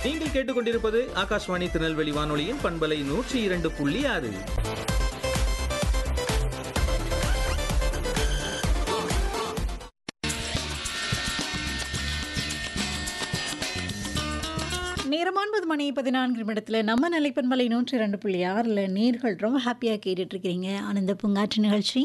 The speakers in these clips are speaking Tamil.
நீங்கள் கேட்டுக்கொண்டிருப்பது ஆகாஷ்வாணி திருநெல்வேலி வானொலியின் பண்பலை நூற்றி இரண்டு புள்ளி ஆறு நேரம் ஒன்பது மணி பதினான்கு நிமிடத்தில் நம்ம நிலைப்பன்மலை நூற்றி ரெண்டு புள்ளி ஆறில் நேர்கள் ரொம்ப ஹாப்பியாக கேட்டுட்டு இருக்கிறீங்க ஆனந்த பூங்காற்று நிகழ்ச்சி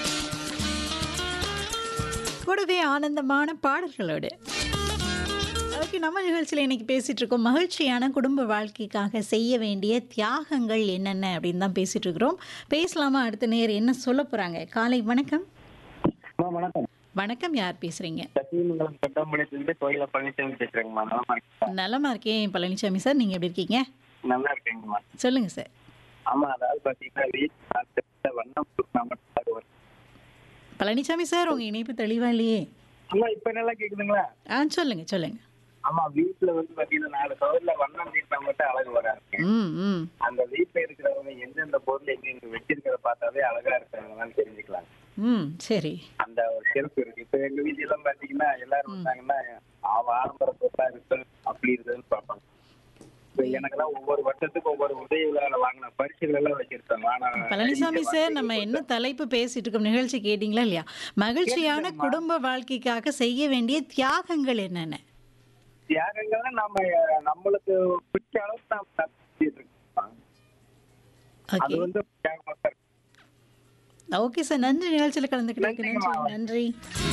கூடவே ஆனந்தமான பாடல்களோடு ஓகே நம்ம நிகழ்ச்சியில் இன்னைக்கு பேசிட்டு இருக்கோம் மகிழ்ச்சியான குடும்ப வாழ்க்கைக்காக செய்ய வேண்டிய தியாகங்கள் என்னென்ன அப்படின்னு தான் பேசிட்டு இருக்கிறோம் பேசலாமா அடுத்த நேர் என்ன சொல்ல போறாங்க காலை வணக்கம் அம்மா வணக்கம் வணக்கம் யார் பேசுறீங்க சத்தியமங்கலம் கட்டாம்பாளையத்துலேருந்து கோயில பழனிசாமி பேசுறேங்கம்மா நல்லா இருக்கீங்களா? நலமா இருக்கேன் பழனிசாமி சார் நீங்க எப்படி இருக்கீங்க நல்லா இருக்கேங்கம்மா சொல்லுங்க சார் ஆமா அதாவது பாத்தீங்கன்னா வீட்டுல வண்ணம் பூசினா மட்டும் அது வரும். பழனிசாமி சார் உங்க இணைப்பு தெளிவா இல்லையே அம்மா இப்ப நல்லா கேக்குதுங்களா ஆ சொல்லுங்க சொல்லுங்க ஆமா வீட்டுல வந்து பாத்தீங்கன்னா நாலு கவர்ல வண்ணம் தீட்டினா மட்டும் அழகு வராது ம் ம் அந்த வீட்டுல இருக்கிறவங்க எந்தெந்த பொருள் எங்க எங்க வச்சிருக்கிறத பார்த்தாவே அழகா இருக்கிறவங்களான்னு தெரிஞ்சுக்கலாம் ம் சரி அந்த ஒரு சிறப்பு இருக்கு இப்ப எங்க வீட்டுல எல்லாம் பாத்தீங்கன்னா எல்லாரும் வந்தாங்கன்னா அவ ஆடம்பர பொருளா இருக்கு அப்படி இருக்குதுன்னு பார்ப்பாங்க இப்ப எனக்கெல்லாம் ஒவ்வொரு வருஷத்துக்கு ஒவ்வொரு உதவி விழாவில் வாங்கின பரிசுகள் எல்லாம் வச்சிருப்பாங்க ஆனா பழனிசாமி சார் நம்ம என்ன தலைப்பு பேசிட்டு இருக்கோம் நிகழ்ச்சி கேட்டீங்களா இல்லையா மகிழ்ச்சியான குடும்ப வாழ்க்கைக்காக செய்ய வேண்டிய தியாகங்கள் என்னென்ன தியாகங்கள்ல நம்ம அஹ், நம்மளுக்கு பிடிச்ச அளவுக்கு நாம நடத்திட்டு இருக்கோம் அது ஓகே வந்து தியாகமா தான் இருக்கு. ஓகே சார் நன்றி நிகழ்ச்சியில் கலந்துக்கிட்டதுக்கு நன்றி நன்றிம்மா. நன்றி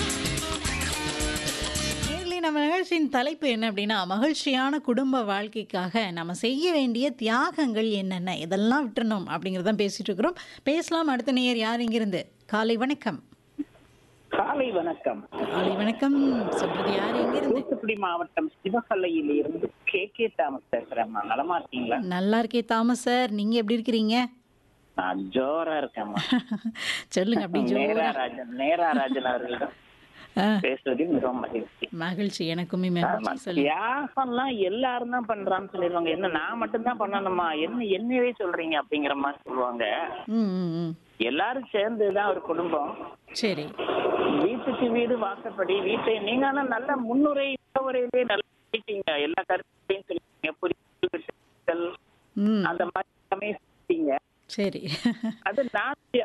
நேயர்களே, நம்ம நிகழ்ச்சியின் தலைப்பு என்ன அப்படின்னா மகிழ்ச்சியான குடும்ப வாழ்க்கைக்காக நம்ம செய்ய வேண்டிய தியாகங்கள் என்னென்ன இதெல்லாம் விட்டுறணும் அப்படிங்கிறதான் பேசிட்டு இருக்கிறோம் பேசலாம் அடுத்த நேயர் யார் இங்கிருந்து காலை வணக்கம் காலை வணக்கம் காலை வணக்கம் சொல்றது யார் எங்கிருந்து தூத்துக்குடி மாவட்டம் சிவகலையில் இருந்து கே கே தாமஸ் பேசுறேம்மா நலமா இருக்கீங்களா நல்லா இருக்கே தாமஸ் சார் நீங்க எப்படி இருக்கிறீங்க நான் ஜோரா இருக்கேம்மா சொல்லுங்க அப்படி நேரா ஜோரா ராஜன் நேரா ராஜன் அவர்களிடம் ஆ, பேசுவதில் மிகவும் மகிழ்ச்சி மகிழ்ச்சி எனக்குமே ஆமா, மகிழ்ச்சி சொல்லுங்க தியாகம்லாம் எல்லாரும் தான் பண்றான்னு சொல்லிடுவாங்க என்ன நான் மட்டும் தான் பண்ணணுமா என்ன என்னவே சொல்றீங்க அப்படிங்கிற மாதிரி சொல்லுவாங்க ம் ம், ம் எல்லாரும் சேர்ந்துதான் ஒரு குடும்பம் சரி வீட்டுக்கு வீடு வாசப்படி வீட்டை நீங்க ஆனா நல்ல முன்னுரை முகவுரையிலே நல்லா சொல்லிட்டீங்க எல்லா கருத்தையும் சொல்லிட்டீங்க புரிதல் ம் அந்த மாதிரி எல்லாமே சொல்லிட்டீங்க சரி அது நான்